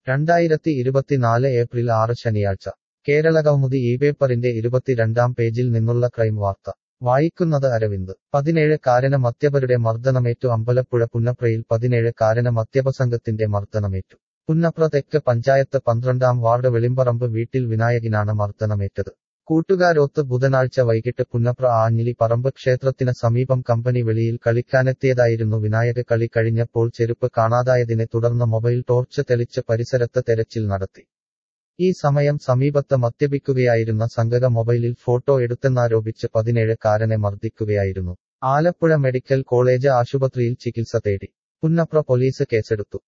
രണ്ടായിരത്തി ഇരുപത്തിനാല് ഏപ്രിൽ ആറ് ശനിയാഴ്ച കേരളകൗമുദി ഈ പേപ്പറിന്റെ ഇരുപത്തിരണ്ടാം പേജിൽ നിന്നുള്ള ക്രൈം വാർത്ത വായിക്കുന്നത് അരവിന്ദ് പതിനേഴ് കാരന മദ്യപരുടെ മർദ്ദനമേറ്റു അമ്പലപ്പുഴ പുന്നപ്രയിൽ പതിനേഴ് കാരന മദ്യപസംഘത്തിന്റെ മർദ്ദനമേറ്റു പുന്നപ്ര തെക്ക് പഞ്ചായത്ത് പന്ത്രണ്ടാം വാർഡ് വെളിമ്പറമ്പ് വീട്ടിൽ വിനായകിനാണ് മർദ്ദനമേറ്റത് കൂട്ടുകാരൊത്ത് ബുധനാഴ്ച വൈകിട്ട് പുന്നപ്ര ആഞ്ഞിലി പറമ്പ് ക്ഷേത്രത്തിന് സമീപം കമ്പനി വെളിയിൽ കളിക്കാനെത്തിയതായിരുന്നു വിനായക കളി കഴിഞ്ഞപ്പോൾ ചെരുപ്പ് കാണാതായതിനെ തുടർന്ന് മൊബൈൽ ടോർച്ച് തെളിച്ച് പരിസരത്ത് തെരച്ചിൽ നടത്തി ഈ സമയം സമീപത്ത് മദ്യപിക്കുകയായിരുന്ന സംഘക മൊബൈലിൽ ഫോട്ടോ എടുത്തെന്നാരോപിച്ച് പതിനേഴ് കാരനെ മർദ്ദിക്കുകയായിരുന്നു ആലപ്പുഴ മെഡിക്കൽ കോളേജ് ആശുപത്രിയിൽ ചികിത്സ തേടി പുന്നപ്ര പോലീസ് കേസെടുത്തു